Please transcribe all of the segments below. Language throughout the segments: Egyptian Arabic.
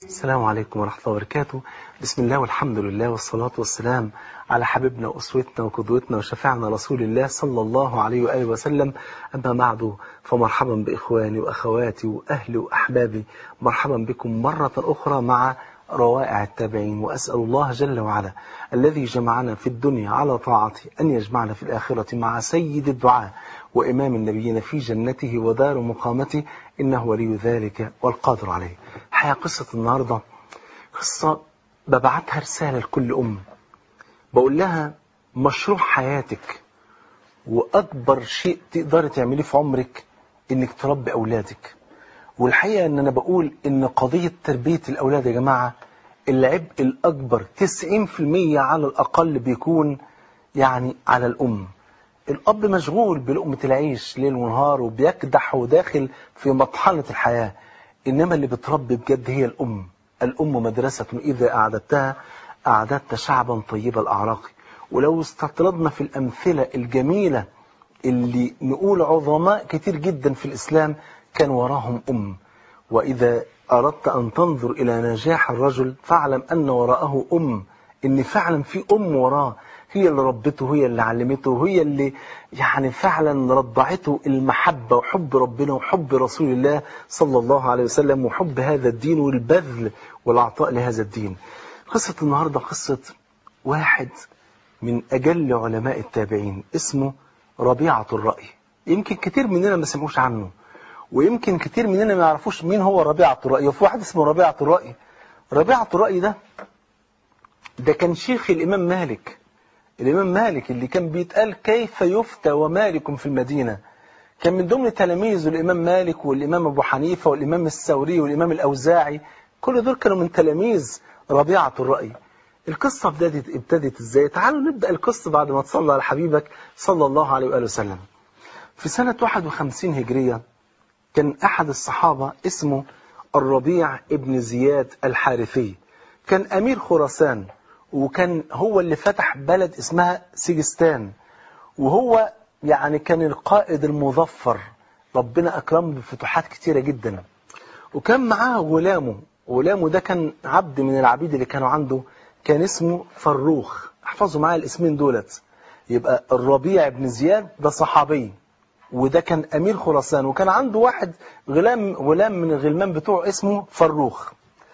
السلام عليكم ورحمة الله وبركاته بسم الله والحمد لله والصلاة والسلام على حبيبنا وأسوتنا وقدوتنا وشفاعنا رسول الله صلى الله عليه وآله وسلم أما بعد فمرحبا بإخواني وأخواتي وأهلي وأحبابي مرحبا بكم مرة أخرى مع روائع التابعين وأسأل الله جل وعلا الذي جمعنا في الدنيا على طاعته أن يجمعنا في الآخرة مع سيد الدعاء وإمام النبيين في جنته ودار مقامته إنه ولي ذلك والقادر عليه حياة قصة النهاردة قصة ببعتها رسالة لكل أم بقول لها مشروع حياتك وأكبر شيء تقدري تعمليه في عمرك إنك تربي أولادك والحقيقة إن أنا بقول إن قضية تربية الأولاد يا جماعة العبء الأكبر 90% على الأقل بيكون يعني على الأم الأب مشغول بلقمة العيش ليل ونهار وبيكدح وداخل في مطحنة الحياة إنما اللي بتربي بجد هي الأم الأم مدرسة إذا أعددتها أعددت شعبا طيب الأعراق ولو استطردنا في الأمثلة الجميلة اللي نقول عظماء كتير جدا في الإسلام كان وراهم أم وإذا أردت أن تنظر إلى نجاح الرجل فاعلم أن وراءه أم إن فعلا في أم وراه هي اللي ربته هي اللي علمته هي اللي يعني فعلا رضعته المحبة وحب ربنا وحب رسول الله صلى الله عليه وسلم وحب هذا الدين والبذل والعطاء لهذا الدين قصة النهاردة قصة واحد من أجل علماء التابعين اسمه ربيعة الرأي يمكن كتير مننا ما سمعوش عنه ويمكن كتير مننا ما يعرفوش مين هو ربيعة الرأي وفي واحد اسمه ربيعة الرأي ربيعة الرأي ده ده كان شيخ الإمام مالك الإمام مالك اللي كان بيتقال كيف يفتى ومالك في المدينة كان من ضمن تلاميذ الإمام مالك والإمام أبو حنيفة والإمام الثوري والإمام الأوزاعي كل دول كانوا من تلاميذ ربيعة الرأي القصة ابتدت ابتدت ازاي تعالوا نبدأ القصة بعد ما تصلى على حبيبك صلى الله عليه وآله وسلم في سنة 51 هجرية كان أحد الصحابة اسمه الربيع ابن زياد الحارثي كان أمير خراسان وكان هو اللي فتح بلد اسمها سيجستان وهو يعني كان القائد المظفر ربنا أكرمه بفتوحات كتيرة جدا وكان معاه غلامه غلامه ده كان عبد من العبيد اللي كانوا عنده كان اسمه فروخ احفظوا معايا الاسمين دولت يبقى الربيع بن زياد ده صحابي وده كان أمير خراسان وكان عنده واحد غلام غلام من الغلمان بتوعه اسمه فروخ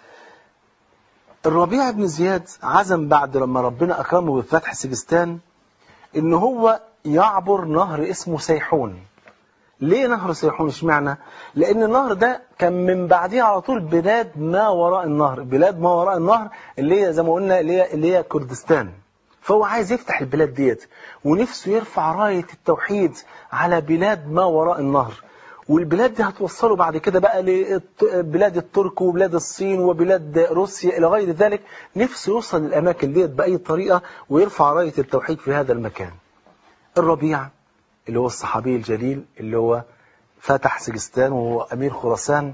الربيع بن زياد عزم بعد لما ربنا أكرمه بفتح سجستان إن هو يعبر نهر اسمه سيحون ليه نهر سيحون اشمعنى لأن النهر ده كان من بعديه على طول بلاد ما وراء النهر بلاد ما وراء النهر اللي هي زي ما قلنا اللي هي, اللي هي كردستان فهو عايز يفتح البلاد ديت ونفسه يرفع راية التوحيد على بلاد ما وراء النهر والبلاد دي هتوصله بعد كده بقى لبلاد الترك وبلاد الصين وبلاد روسيا إلى غير ذلك نفسه يوصل للأماكن ديت بأي طريقة ويرفع راية التوحيد في هذا المكان الربيع اللي هو الصحابي الجليل اللي هو فتح سجستان وهو أمير خراسان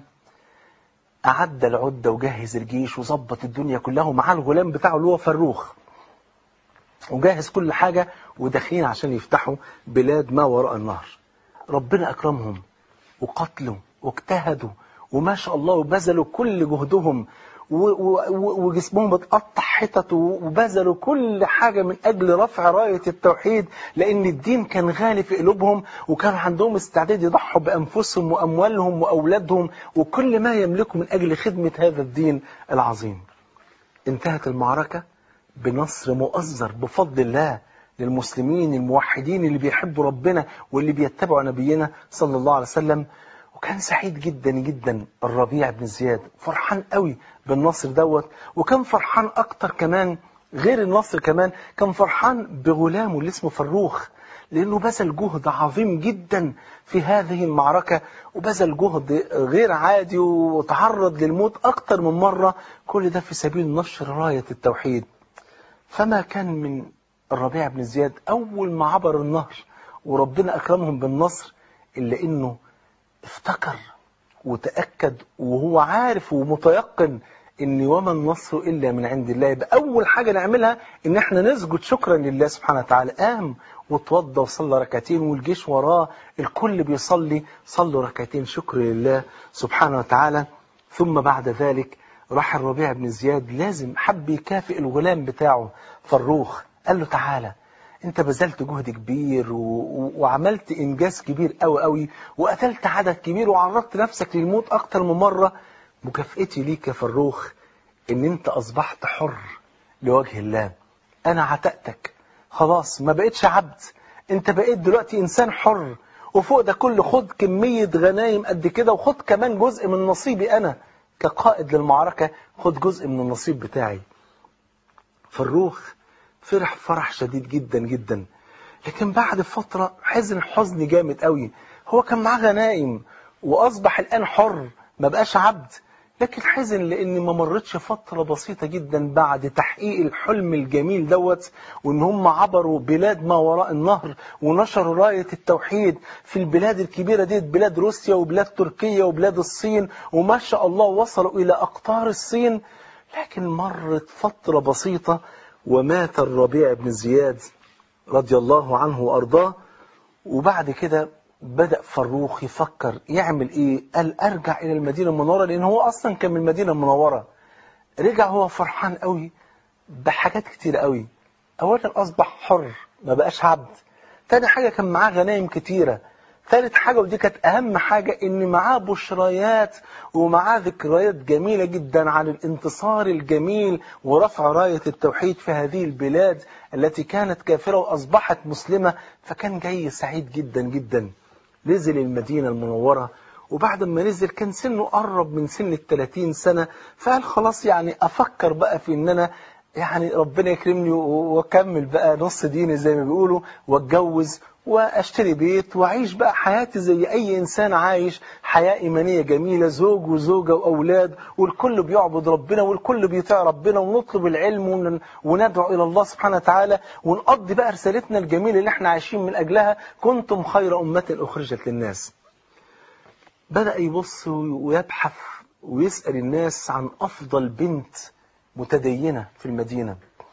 أعد العدة وجهز الجيش وظبط الدنيا كلها ومعاه الغلام بتاعه اللي هو فروخ وجهز كل حاجة وداخلين عشان يفتحوا بلاد ما وراء النهر ربنا أكرمهم وقتلوا واجتهدوا وما شاء الله وبذلوا كل جهدهم وجسمهم اتقطع حتت وبذلوا كل حاجة من أجل رفع راية التوحيد لأن الدين كان غالي في قلوبهم وكان عندهم استعداد يضحوا بأنفسهم وأموالهم وأولادهم وكل ما يملكوا من أجل خدمة هذا الدين العظيم انتهت المعركة بنصر مؤزر بفضل الله للمسلمين الموحدين اللي بيحبوا ربنا واللي بيتبعوا نبينا صلى الله عليه وسلم وكان سعيد جدا جدا الربيع بن زياد فرحان قوي بالنصر دوت وكان فرحان اكتر كمان غير النصر كمان كان فرحان بغلامه اللي اسمه فروخ لانه بذل جهد عظيم جدا في هذه المعركة وبذل جهد غير عادي وتعرض للموت اكتر من مرة كل ده في سبيل نشر راية التوحيد فما كان من الربيع بن زياد أول ما عبر النهر وربنا أكرمهم بالنصر إلا إنه افتكر وتأكد وهو عارف ومتيقن إن وما النصر إلا من عند الله يبقى أول حاجة نعملها إن إحنا نسجد شكرا لله سبحانه وتعالى قام وتوضى وصلى ركعتين والجيش وراه الكل بيصلي صلوا ركعتين شكر لله سبحانه وتعالى ثم بعد ذلك راح الربيع بن زياد لازم حب يكافئ الغلام بتاعه فروخ قال له تعالى انت بذلت جهد كبير و... و... وعملت انجاز كبير قوي قوي وقتلت عدد كبير وعرضت نفسك للموت اكتر من مرة مكافئتي ليك يا فروخ ان انت اصبحت حر لوجه الله انا عتقتك خلاص ما بقتش عبد انت بقيت دلوقتي انسان حر وفوق ده كله خد كمية غنايم قد كده وخد كمان جزء من نصيبي انا كقائد للمعركة خد جزء من النصيب بتاعي فالروخ فرح فرح شديد جدا جدا لكن بعد فترة حزن حزن جامد قوي هو كان معاه غنائم وأصبح الآن حر ما بقاش عبد لكن حزن لأن ما مرتش فترة بسيطة جدا بعد تحقيق الحلم الجميل دوت وإن هم عبروا بلاد ما وراء النهر ونشروا راية التوحيد في البلاد الكبيرة ديت بلاد روسيا وبلاد تركيا وبلاد الصين وما شاء الله وصلوا إلى أقطار الصين لكن مرت فترة بسيطة ومات الربيع بن زياد رضي الله عنه وأرضاه وبعد كده بدأ فروخ يفكر يعمل ايه قال ارجع الى المدينة المنورة لان هو اصلا كان من المدينة المنورة رجع هو فرحان قوي بحاجات كتير قوي اولا اصبح حر ما بقاش عبد تاني حاجة كان معاه غنايم كتيرة ثالث حاجة ودي كانت أهم حاجة إن معاه بشريات ومعاه ذكريات جميلة جدا عن الانتصار الجميل ورفع راية التوحيد في هذه البلاد التي كانت كافرة وأصبحت مسلمة فكان جاي سعيد جدا جدا نزل المدينة المنورة وبعد ما نزل كان سنه قرب من سن الثلاثين سنة فقال خلاص يعني أفكر بقى في إن أنا يعني ربنا يكرمني واكمل بقى نص ديني زي ما بيقولوا واتجوز واشتري بيت واعيش بقى حياتي زي اي انسان عايش حياة ايمانية جميلة زوج وزوجة واولاد والكل بيعبد ربنا والكل بيطيع ربنا ونطلب العلم وندعو الى الله سبحانه وتعالى ونقضي بقى رسالتنا الجميلة اللي احنا عايشين من اجلها كنتم خير امة اخرجت للناس بدأ يبص ويبحث ويسأل الناس عن افضل بنت متدينة في المدينة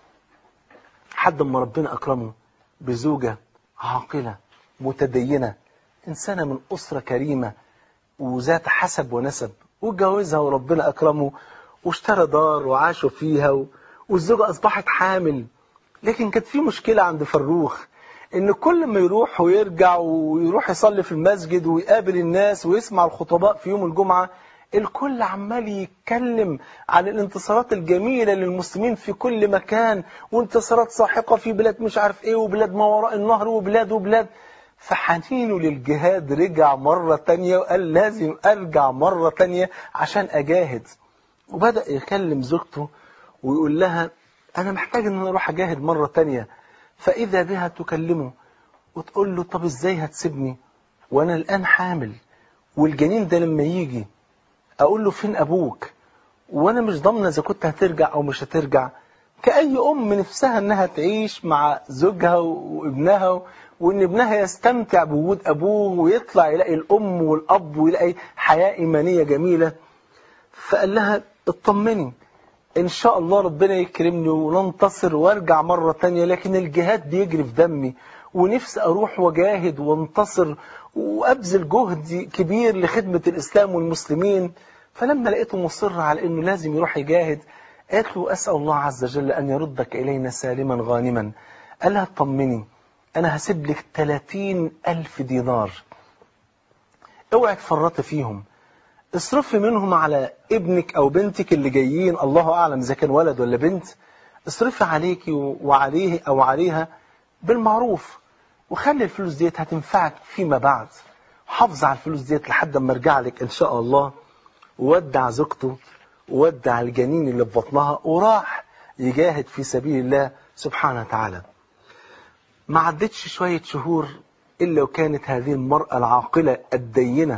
حد ما ربنا أكرمه بزوجة عاقلة متدينة إنسانة من أسرة كريمة وذات حسب ونسب واتجوزها وربنا أكرمه واشترى دار وعاشوا فيها والزوجة أصبحت حامل لكن كانت في مشكلة عند فروخ إن كل ما يروح ويرجع ويروح يصلي في المسجد ويقابل الناس ويسمع الخطباء في يوم الجمعة الكل عمال يتكلم عن الانتصارات الجميلة للمسلمين في كل مكان وانتصارات ساحقة في بلاد مش عارف ايه وبلاد ما وراء النهر وبلاد وبلاد فحنينه للجهاد رجع مرة تانية وقال لازم ارجع مرة تانية عشان اجاهد وبدأ يكلم زوجته ويقول لها انا محتاج ان انا اروح اجاهد مرة تانية فاذا بها تكلمه وتقول له طب ازاي هتسيبني وانا الان حامل والجنين ده لما يجي اقول له فين ابوك وانا مش ضامنه اذا كنت هترجع او مش هترجع كأي ام نفسها انها تعيش مع زوجها وابنها وان ابنها يستمتع بوجود ابوه ويطلع يلاقي الام والاب ويلاقي حياة ايمانية جميلة فقال لها اطمني ان شاء الله ربنا يكرمني وننتصر وارجع مرة تانية لكن الجهاد بيجري في دمي ونفسي اروح واجاهد وانتصر وأبذل جهد كبير لخدمة الإسلام والمسلمين فلما لقيته مصر على أنه لازم يروح يجاهد قالت له أسأل الله عز وجل أن يردك إلينا سالما غانما قال لها اطمني أنا هسيب لك 30 ألف دينار اوعي تفرطي فيهم اصرفي منهم على ابنك أو بنتك اللي جايين الله أعلم إذا كان ولد ولا بنت اصرفي عليكي وعليه أو عليها بالمعروف وخلي الفلوس ديت هتنفعك فيما بعد حافظ على الفلوس ديت لحد ما ارجع لك ان شاء الله وودع زوجته وودع الجنين اللي في بطنها وراح يجاهد في سبيل الله سبحانه وتعالى ما عدتش شوية شهور إلا وكانت هذه المرأة العاقلة الدينة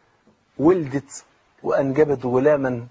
ولدت وأنجبت غلاما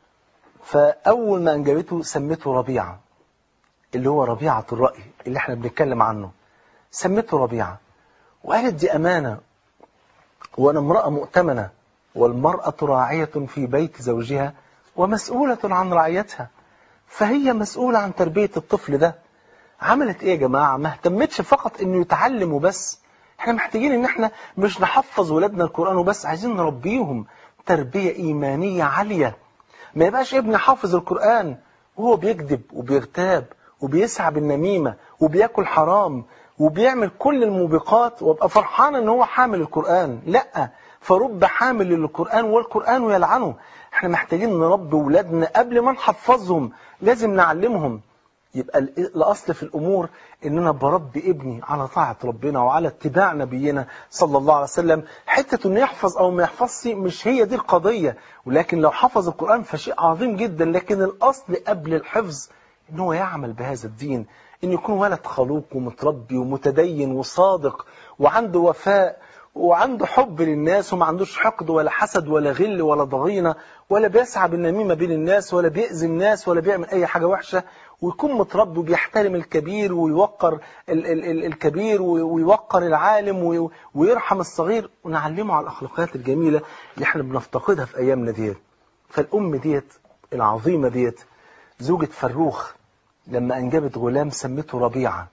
فأول ما أنجبته سمته ربيعة اللي هو ربيعة الرأي اللي احنا بنتكلم عنه سمته ربيعة وقالت دي أمانة وأنا امرأة مؤتمنة والمرأة راعية في بيت زوجها ومسؤولة عن رعيتها فهي مسؤولة عن تربية الطفل ده عملت ايه يا جماعة ما اهتمتش فقط انه يتعلم وبس احنا محتاجين ان احنا مش نحفظ ولادنا القرآن وبس عايزين نربيهم تربية ايمانية عالية ما يبقاش ابني حافظ القرآن وهو بيكذب وبيغتاب وبيسعى بالنميمة وبياكل حرام وبيعمل كل الموبقات وابقى فرحان ان هو حامل القرآن لا فرب حامل للقرآن والقرآن يلعنه احنا محتاجين نربي ولادنا قبل ما نحفظهم لازم نعلمهم يبقى الأصل في الأمور إن أنا بربي ابني على طاعة ربنا وعلى اتباع نبينا صلى الله عليه وسلم حتة إنه يحفظ أو ما يحفظش مش هي دي القضية ولكن لو حفظ القرآن فشيء عظيم جدا لكن الأصل قبل الحفظ إن هو يعمل بهذا الدين إن يكون ولد خلوق ومتربي ومتدين وصادق وعنده وفاء وعنده حب للناس وما عندوش حقد ولا حسد ولا غل ولا ضغينة ولا بيسعى بالنميمة بين الناس ولا بيأذي الناس ولا بيعمل أي حاجة وحشة ويكون متربي وبيحترم الكبير ويوقر ال ال ال الكبير ويوقر العالم ويرحم الصغير ونعلمه على الأخلاقيات الجميلة اللي احنا بنفتقدها في أيامنا ديت فالأم ديت العظيمة ديت زوجة فروخ لما أنجبت غلام سمته ربيعة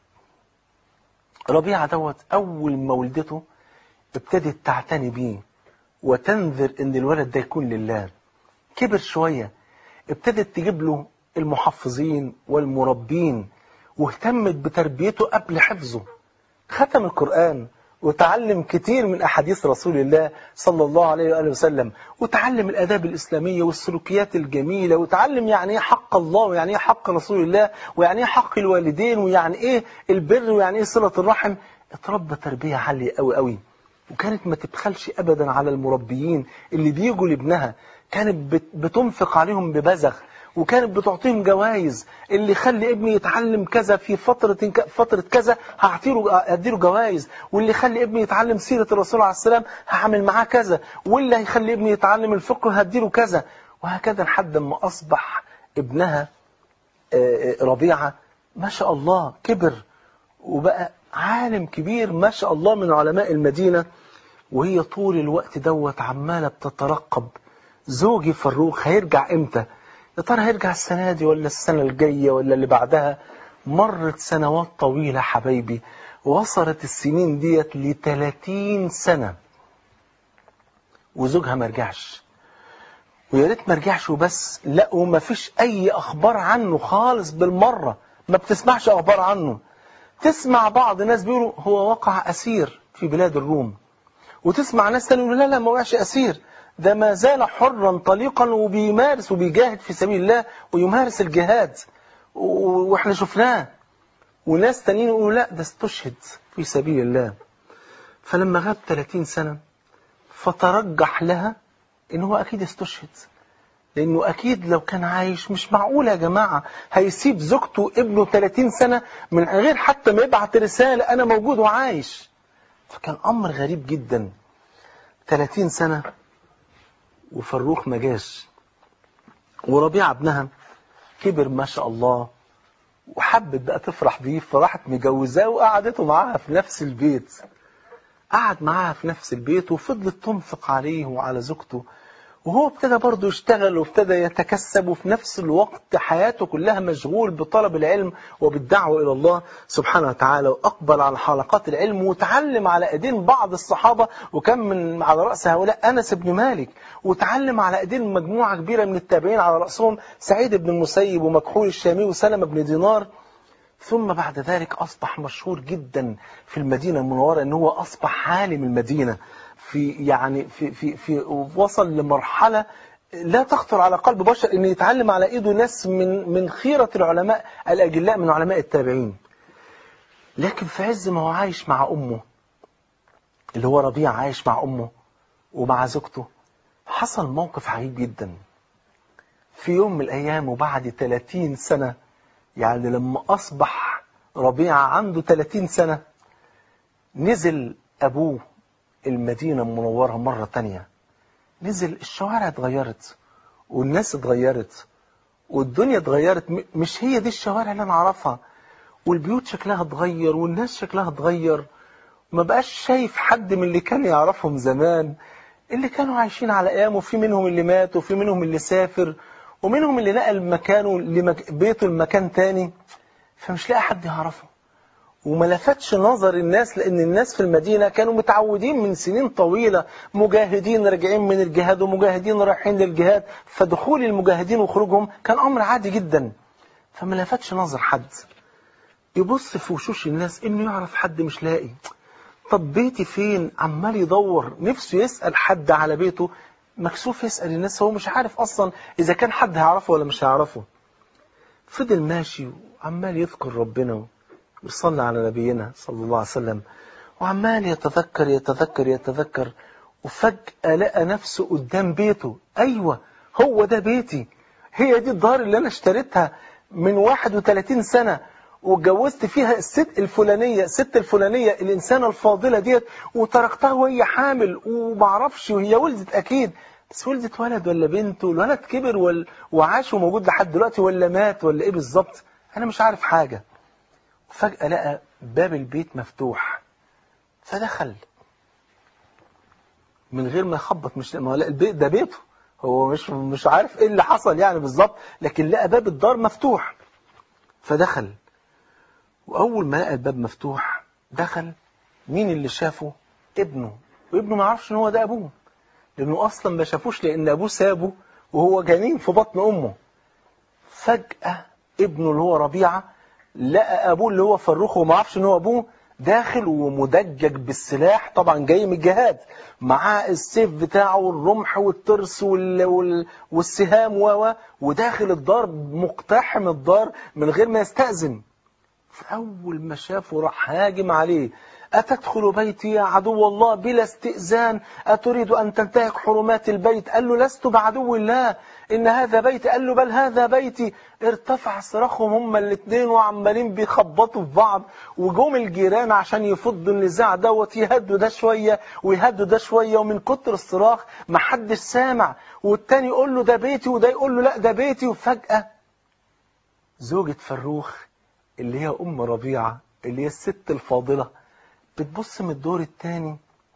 ربيعة دوت أول ما ولدته ابتدت تعتني بيه وتنذر ان الولد ده يكون لله كبر شوية ابتدت تجيب له المحفظين والمربين واهتمت بتربيته قبل حفظه ختم القرآن وتعلم كتير من أحاديث رسول الله صلى الله عليه وآله وسلم وتعلم الأداب الإسلامية والسلوكيات الجميلة وتعلم يعني إيه حق الله ويعني إيه حق رسول الله ويعني إيه حق الوالدين ويعني إيه البر ويعني إيه صلة الرحم اتربى تربية عالية قوي قوي وكانت ما تبخلش أبدا على المربيين اللي بيجوا لابنها كانت بتنفق عليهم ببذخ وكانت بتعطيهم جوائز اللي يخلي ابني يتعلم كذا في فترة فترة كذا هعطيله اديله جوائز واللي يخلي ابني يتعلم سيرة الرسول عليه السلام هعمل معاه كذا واللي هيخلي ابني يتعلم الفقه هديله كذا وهكذا لحد ما أصبح ابنها ربيعة ما شاء الله كبر وبقى عالم كبير ما شاء الله من علماء المدينة وهي طول الوقت دوت عمالة بتترقب زوجي فروخ هيرجع امتى يا ترى هيرجع السنة دي ولا السنة الجاية ولا اللي بعدها مرت سنوات طويلة حبايبي وصلت السنين ديت ل 30 سنة وزوجها ما رجعش ويا ريت ما رجعش وبس لا وما فيش اي اخبار عنه خالص بالمرة ما بتسمعش اخبار عنه تسمع بعض ناس بيقولوا هو وقع اسير في بلاد الروم وتسمع ناس تاني يقولوا لا لا ما وقعش اسير ده ما زال حرا طليقا وبيمارس وبيجاهد في سبيل الله ويمارس الجهاد واحنا شفناه وناس تانيين يقولوا لا ده استشهد في سبيل الله فلما غاب 30 سنة فترجح لها ان هو اكيد استشهد لانه اكيد لو كان عايش مش معقول يا جماعة هيسيب زوجته وابنه 30 سنة من غير حتى ما يبعت رسالة انا موجود وعايش فكان امر غريب جدا 30 سنة وفروخ ما جاش وربيع ابنها كبر ما شاء الله وحبت بقى تفرح بيه فراحت مجوزاه وقعدته معاها في نفس البيت قعد معاها في نفس البيت وفضلت تنفق عليه وعلى زوجته وهو ابتدى برضه يشتغل وابتدى يتكسب وفي نفس الوقت حياته كلها مشغول بطلب العلم وبالدعوة إلى الله سبحانه وتعالى وأقبل على حلقات العلم وتعلم على أيدين بعض الصحابة وكان من على رأس هؤلاء أنس بن مالك وتعلم على أيدين مجموعة كبيرة من التابعين على رأسهم سعيد بن المسيب ومكحول الشامي وسلمة بن دينار ثم بعد ذلك أصبح مشهور جدا في المدينة المنورة أنه هو أصبح عالم المدينة في يعني في في في وصل لمرحلة لا تخطر على قلب بشر ان يتعلم على ايده ناس من من خيرة العلماء الاجلاء من علماء التابعين لكن في عز ما هو عايش مع امه اللي هو ربيع عايش مع امه ومع زوجته حصل موقف عجيب جدا في يوم من الايام وبعد 30 سنة يعني لما اصبح ربيع عنده 30 سنة نزل ابوه المدينة المنورة مرة تانية نزل الشوارع اتغيرت والناس اتغيرت والدنيا اتغيرت مش هي دي الشوارع اللي انا اعرفها والبيوت شكلها اتغير والناس شكلها اتغير ما بقاش شايف حد من اللي كان يعرفهم زمان اللي كانوا عايشين على ايام وفي منهم اللي مات وفي منهم اللي سافر ومنهم اللي نقل مكانه لبيته لمكان تاني فمش لاقي حد يعرفه وما لفتش نظر الناس لأن الناس في المدينة كانوا متعودين من سنين طويلة مجاهدين راجعين من الجهاد ومجاهدين رايحين للجهاد فدخول المجاهدين وخروجهم كان أمر عادي جدا فما لفتش نظر حد يبص في وشوش الناس إنه يعرف حد مش لاقي طب بيتي فين عمال يدور نفسه يسأل حد على بيته مكسوف يسأل الناس هو مش عارف أصلا إذا كان حد هيعرفه ولا مش هيعرفه فضل ماشي وعمال يذكر ربنا ويصلي على نبينا صلى الله عليه وسلم وعمال يتذكر يتذكر يتذكر وفجأة لقى نفسه قدام بيته أيوة هو ده بيتي هي دي الدار اللي أنا اشتريتها من 31 سنة واتجوزت فيها الست الفلانية الست الفلانية الإنسانة الفاضلة ديت وتركتها وهي حامل ومعرفش وهي ولدت أكيد بس ولدت ولد ولا بنت والولد كبر وال... وعاش وموجود لحد دلوقتي ولا مات ولا إيه بالظبط أنا مش عارف حاجة فجأة لقى باب البيت مفتوح فدخل من غير ما يخبط مش ما هو لا البيت ده بيته هو مش مش عارف ايه اللي حصل يعني بالظبط لكن لقى باب الدار مفتوح فدخل واول ما لقى الباب مفتوح دخل مين اللي شافه ابنه وابنه ما عرفش ان هو ده ابوه لانه اصلا ما شافوش لان ابوه سابه وهو جنين في بطن امه فجأة ابنه اللي هو ربيعه لقى ابوه اللي هو فروخ وما عرفش ان هو ابوه داخل ومدجج بالسلاح طبعا جاي من الجهاد معاه السيف بتاعه والرمح والترس وال... وال... والسهام و وداخل الدار مقتحم الدار من غير ما يستأذن فأول ما شافه راح هاجم عليه أتدخل بيتي يا عدو الله بلا استئذان أتريد أن تنتهك حرمات البيت قال له لست بعدو الله إن هذا بيتي قال له بل هذا بيتي ارتفع صراخهم هما الاثنين وعمالين بيخبطوا في بعض وجوم الجيران عشان يفضوا النزاع دوت يهدوا ده شوية ويهدوا ده شوية ومن كتر الصراخ محدش سامع والتاني يقول له ده بيتي وده يقول له لا ده بيتي وفجأة زوجة فروخ اللي هي أم ربيعة اللي هي الست الفاضلة بتبص من الدور التاني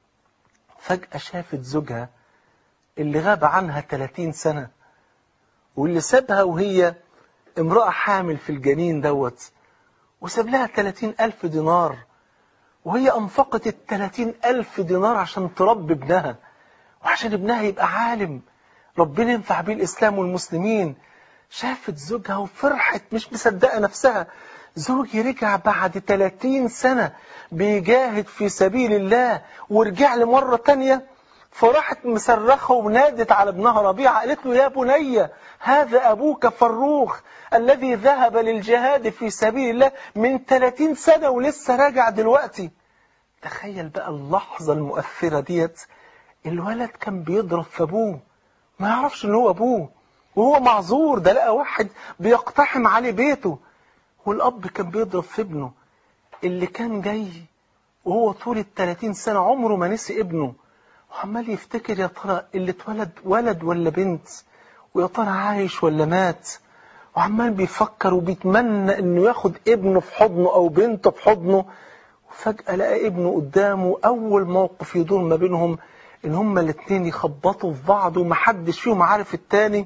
فجأة شافت زوجها اللي غاب عنها 30 سنة واللي سابها وهي امرأة حامل في الجنين دوت وساب لها 30 ألف دينار وهي أنفقت ال 30 ألف دينار عشان تربي ابنها وعشان ابنها يبقى عالم ربنا ينفع بيه الإسلام والمسلمين شافت زوجها وفرحت مش مصدقة نفسها زوجي رجع بعد 30 سنة بيجاهد في سبيل الله ورجع لي مرة تانية فراحت مصرخة ونادت على ابنها ربيعة قالت له يا بني هذا أبوك فروخ الذي ذهب للجهاد في سبيل الله من 30 سنة ولسه راجع دلوقتي تخيل بقى اللحظة المؤثرة ديت الولد كان بيضرب في أبوه ما يعرفش ان هو أبوه وهو معذور ده لقى واحد بيقتحم عليه بيته والأب كان بيضرب في ابنه اللي كان جاي وهو طول ال 30 سنة عمره ما نسي ابنه وعمال يفتكر يا ترى اللي اتولد ولد ولا بنت ويا ترى عايش ولا مات وعمال بيفكر وبيتمنى انه ياخد ابنه في حضنه او بنته في حضنه وفجأة لقى ابنه قدامه اول موقف يدور ما بينهم ان هما الاتنين يخبطوا في بعض ومحدش فيهم عارف التاني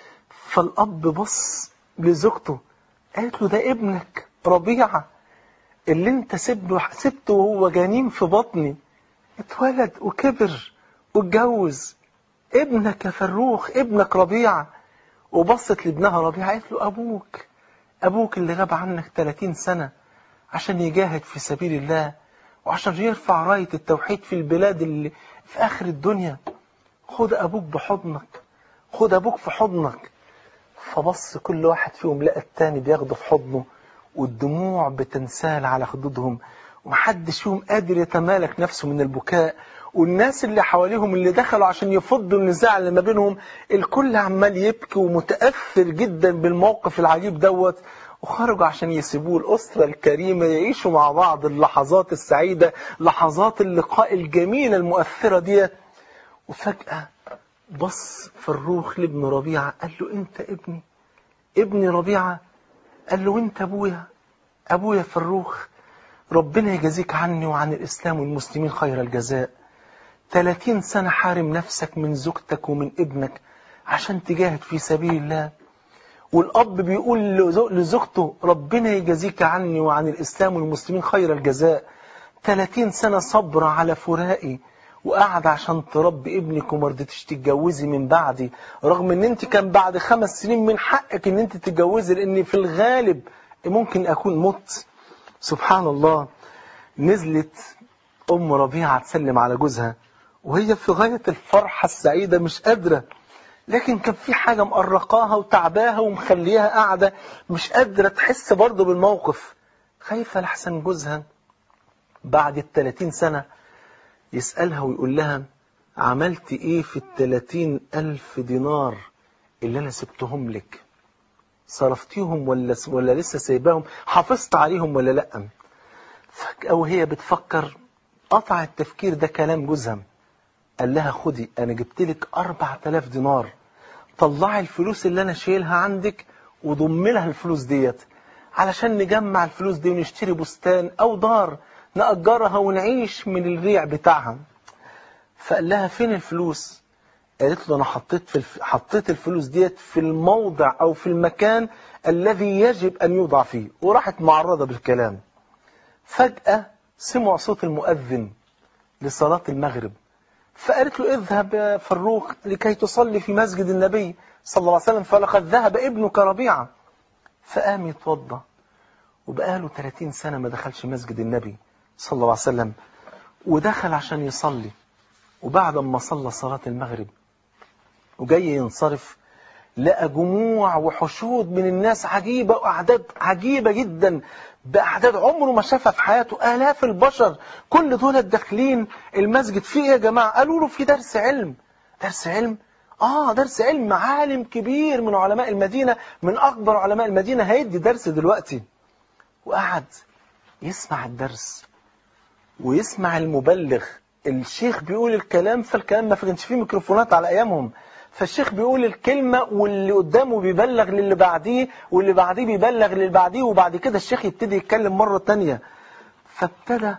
فالاب بص لزوجته قالت له ده ابنك ربيعة اللي انت سبته سبته وهو جنين في بطني اتولد وكبر واتجوز ابنك يا فروخ ابنك ربيعة وبصت لابنها ربيعة قالت له أبوك أبوك اللي غاب عنك 30 سنة عشان يجاهد في سبيل الله وعشان يرفع راية التوحيد في البلاد اللي في آخر الدنيا خد أبوك بحضنك خد أبوك في حضنك فبص كل واحد فيهم لقى التاني بياخده في حضنه والدموع بتنسال على خدودهم ومحدش فيهم قادر يتمالك نفسه من البكاء والناس اللي حواليهم اللي دخلوا عشان يفضوا النزاع اللي ما بينهم الكل عمال يبكي ومتأثر جدا بالموقف العجيب دوت وخرجوا عشان يسيبوه الأسرة الكريمة يعيشوا مع بعض اللحظات السعيدة لحظات اللقاء الجميلة المؤثرة دي وفجأة بص فروخ لابن ربيعة قال له انت ابني ابني ربيعة قال له انت ابويا ابويا فروخ ربنا يجازيك عني وعن الإسلام والمسلمين خير الجزاء 30 سنة حارم نفسك من زوجتك ومن ابنك عشان تجاهد في سبيل الله والأب بيقول لزو- لزوجته ربنا يجازيك عني وعن الإسلام والمسلمين خير الجزاء 30 سنة صبر على فراقي وقعد عشان تربي ابنك وما رضيتيش تتجوزي من بعدي رغم ان انت كان بعد خمس سنين من حقك ان انت تتجوزي لان في الغالب ممكن اكون مت سبحان الله نزلت ام ربيعه تسلم على جوزها وهي في غايه الفرحه السعيده مش قادره لكن كان في حاجه مقرقاها وتعباها ومخليها قاعده مش قادره تحس برضه بالموقف خايفه لحسن جوزها بعد ال 30 سنه يسألها ويقول لها عملت ايه في التلاتين ألف دينار اللي أنا سبتهم لك صرفتيهم ولا, ولا لسه سايباهم حافظت عليهم ولا لأ فجأة وهي بتفكر قطع التفكير ده كلام جوزها قال لها خدي أنا جبت لك أربع تلاف دينار طلعي الفلوس اللي أنا شايلها عندك وضم لها الفلوس ديت علشان نجمع الفلوس دي ونشتري بستان أو دار نأجرها ونعيش من الريع بتاعها فقال لها فين الفلوس قالت له أنا حطيت, في الف... حطيت الفلوس ديت في الموضع أو في المكان الذي يجب أن يوضع فيه وراحت معرضة بالكلام فجأة سمع صوت المؤذن لصلاة المغرب فقالت له اذهب يا فروخ لكي تصلي في مسجد النبي صلى الله عليه وسلم فلقد ذهب ابنك ربيعة فقام يتوضى وبقاله 30 سنة ما دخلش مسجد النبي صلى الله عليه وسلم ودخل عشان يصلي وبعد ما صلى صلاة المغرب وجاي ينصرف لقى جموع وحشود من الناس عجيبة وأعداد عجيبة جدا بأعداد عمره ما شافها في حياته آلاف البشر كل دول داخلين المسجد فيه إيه يا جماعة قالوا له في درس علم درس علم آه درس علم عالم كبير من علماء المدينة من أكبر علماء المدينة هيدي درس دلوقتي وقعد يسمع الدرس ويسمع المبلغ الشيخ بيقول الكلام فالكلام ما كانش فيه ميكروفونات على ايامهم فالشيخ بيقول الكلمة واللي قدامه بيبلغ للي بعديه واللي بعديه بيبلغ للي بعديه وبعد كده الشيخ يبتدي يتكلم مرة تانية فابتدى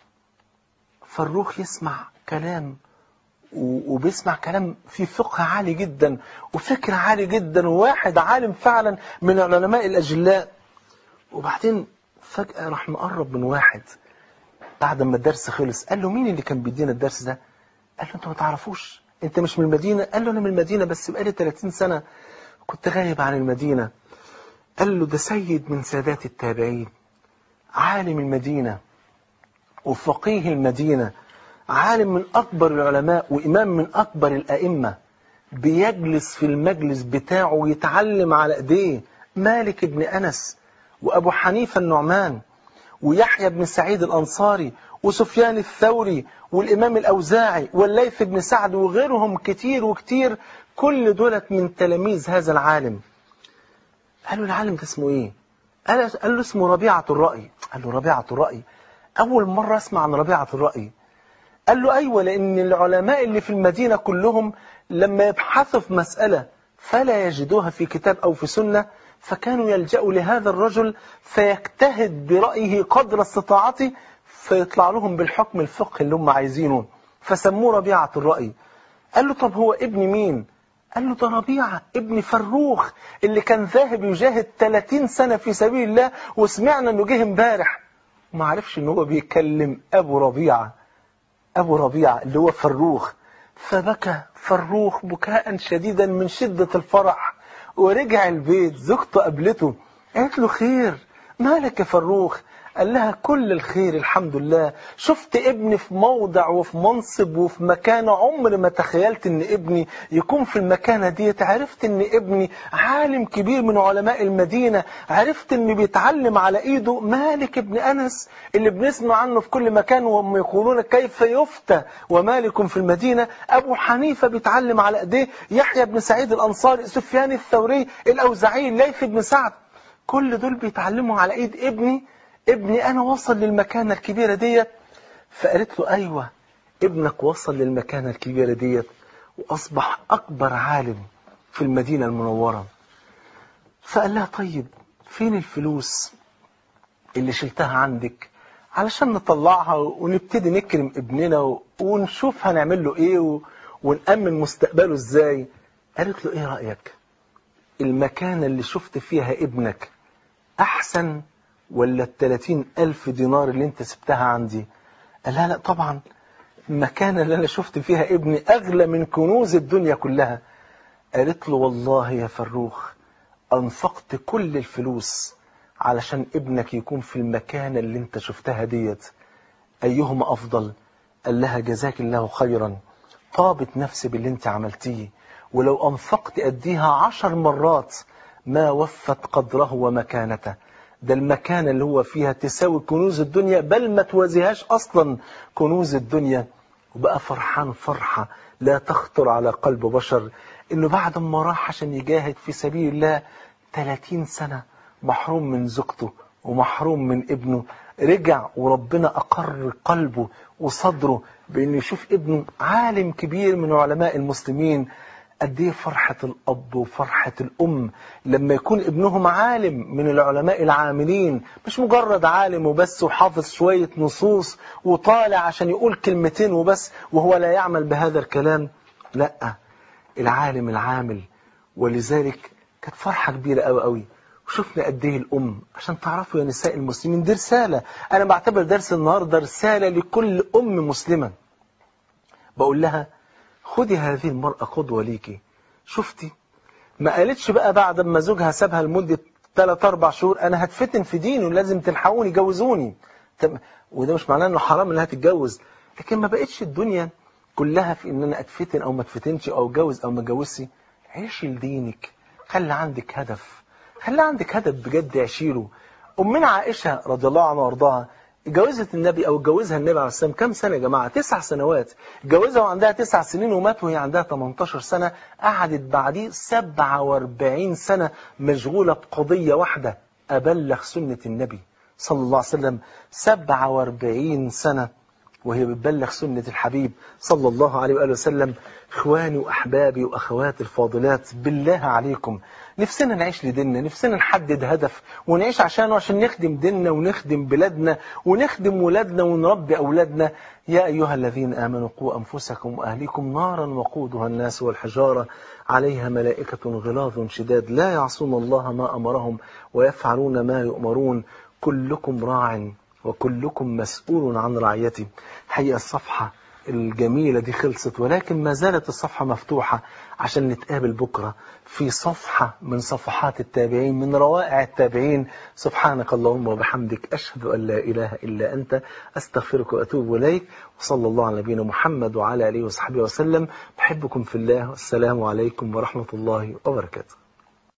فالروخ يسمع كلام و- وبيسمع كلام فيه فقه عالي جدا وفكر عالي جدا وواحد عالم فعلا من العلماء الأجلاء وبعدين فجأة راح مقرب من واحد بعد ما الدرس خلص قال له مين اللي كان بيدينا الدرس ده قال له انت ما تعرفوش انت مش من المدينة قال له انا من المدينة بس بقالي 30 سنة كنت غايب عن المدينة قال له ده سيد من سادات التابعين عالم المدينة وفقيه المدينة عالم من أكبر العلماء وإمام من أكبر الأئمة بيجلس في المجلس بتاعه ويتعلم على ايديه مالك بن أنس وأبو حنيفة النعمان ويحيى بن سعيد الأنصاري وسفيان الثوري والإمام الأوزاعي والليث بن سعد وغيرهم كتير وكتير كل دولت من تلاميذ هذا العالم قالوا العالم ده اسمه ايه قال قال له اسمه ربيعة الرأي قال له ربيعة الرأي أول مرة أسمع عن ربيعة الرأي قال له أيوة لأن العلماء اللي في المدينة كلهم لما يبحثوا في مسألة فلا يجدوها في كتاب أو في سنة فكانوا يلجأوا لهذا الرجل فيجتهد برأيه قدر استطاعته فيطلع لهم بالحكم الفقه اللي هم عايزينه فسموه ربيعة الرأي قال له طب هو ابن مين قال له ده ربيعة ابن فروخ اللي كان ذاهب يجاهد 30 سنة في سبيل الله وسمعنا انه جه امبارح وما عرفش ان هو بيكلم ابو ربيعة ابو ربيعة اللي هو فروخ فبكى فروخ بكاء شديدا من شدة الفرح ورجع البيت زوجته قابلته قالت له خير مالك يا فروخ قال لها كل الخير الحمد لله شفت ابني في موضع وفي منصب وفي مكانة عمر ما تخيلت ان ابني يكون في المكانة ديت عرفت ان ابني عالم كبير من علماء المدينة عرفت ان بيتعلم على ايده مالك ابن انس اللي بنسمع عنه في كل مكان وهم يقولون كيف يفتى ومالك في المدينة ابو حنيفة بيتعلم على ايديه يحيى بن سعيد الانصاري سفيان الثوري الاوزاعي الليث بن سعد كل دول بيتعلموا على ايد ابني ابني أنا وصل للمكانة الكبيرة ديت فقالت له أيوة ابنك وصل للمكانة الكبيرة ديت وأصبح أكبر عالم في المدينة المنورة فقال لها طيب فين الفلوس اللي شلتها عندك علشان نطلعها ونبتدي نكرم ابننا ونشوف هنعمل له ايه ونأمن مستقبله ازاي قالت له ايه رأيك المكانة اللي شفت فيها ابنك أحسن ولا التلاتين ألف دينار اللي انت سبتها عندي قال لا لا طبعا المكانة اللي أنا شفت فيها ابني أغلى من كنوز الدنيا كلها قالت له والله يا فروخ أنفقت كل الفلوس علشان ابنك يكون في المكانة اللي انت شفتها ديت أيهما أفضل قال لها جزاك الله خيرا طابت نفسي باللي انت عملتيه ولو أنفقت أديها عشر مرات ما وفت قدره ومكانته ده المكان اللي هو فيها تساوي كنوز الدنيا بل ما توازيهاش أصلا كنوز الدنيا وبقى فرحان فرحة لا تخطر على قلب بشر إنه بعد ما راح عشان يجاهد في سبيل الله 30 سنة محروم من زوجته ومحروم من ابنه رجع وربنا أقر قلبه وصدره بأنه يشوف ابنه عالم كبير من علماء المسلمين قد ايه فرحة الأب وفرحة الأم لما يكون ابنهم عالم من العلماء العاملين مش مجرد عالم وبس وحافظ شوية نصوص وطالع عشان يقول كلمتين وبس وهو لا يعمل بهذا الكلام لا العالم العامل ولذلك كانت فرحة كبيرة قوي قوي وشفنا قد ايه الأم عشان تعرفوا يا نساء المسلمين دي رسالة أنا بعتبر درس النهاردة رسالة لكل أم مسلمة بقول لها خدي هذه المرأة قدوة ليكي شفتي ما قالتش بقى بعد ما زوجها سابها لمدة 3 4 شهور انا هتفتن في ديني ولازم تلحقوني جوزوني وده مش معناه انه حرام انها تتجوز لكن ما بقتش الدنيا كلها في ان انا اتفتن او ما اتفتنش او اتجوز او ما اتجوزش عيشي لدينك خلي عندك هدف خلي عندك هدف بجد عشيله امنا عائشه رضي الله عنها وارضاها اتجوزت النبي او اتجوزها النبي عليه السلام كم سنة يا جماعة تسع سنوات اتجوزها وعندها تسع سنين ومات وهي عندها 18 سنة قعدت بعديه 47 سنة مشغولة بقضية واحدة أبلغ سنة النبي صلى الله عليه وسلم 47 سنة وهي بتبلغ سنة الحبيب صلى الله عليه وآله وسلم إخواني وأحبابي وأخواتي الفاضلات بالله عليكم نفسنا نعيش لديننا نفسنا نحدد هدف ونعيش عشانه عشان نخدم ديننا ونخدم بلادنا ونخدم ولادنا ونربي أولادنا يا أيها الذين آمنوا قوا أنفسكم وأهليكم نارا وقودها الناس والحجارة عليها ملائكة غلاظ شداد لا يعصون الله ما أمرهم ويفعلون ما يؤمرون كلكم راع وكلكم مسؤول عن رعيته حقيقة الصفحة الجميلة دي خلصت ولكن ما زالت الصفحة مفتوحة عشان نتقابل بكرة في صفحة من صفحات التابعين من روائع التابعين سبحانك اللهم وبحمدك أشهد أن لا إله إلا أنت أستغفرك وأتوب إليك وصلى الله على نبينا محمد وعلى آله وصحبه وسلم بحبكم في الله والسلام عليكم ورحمة الله وبركاته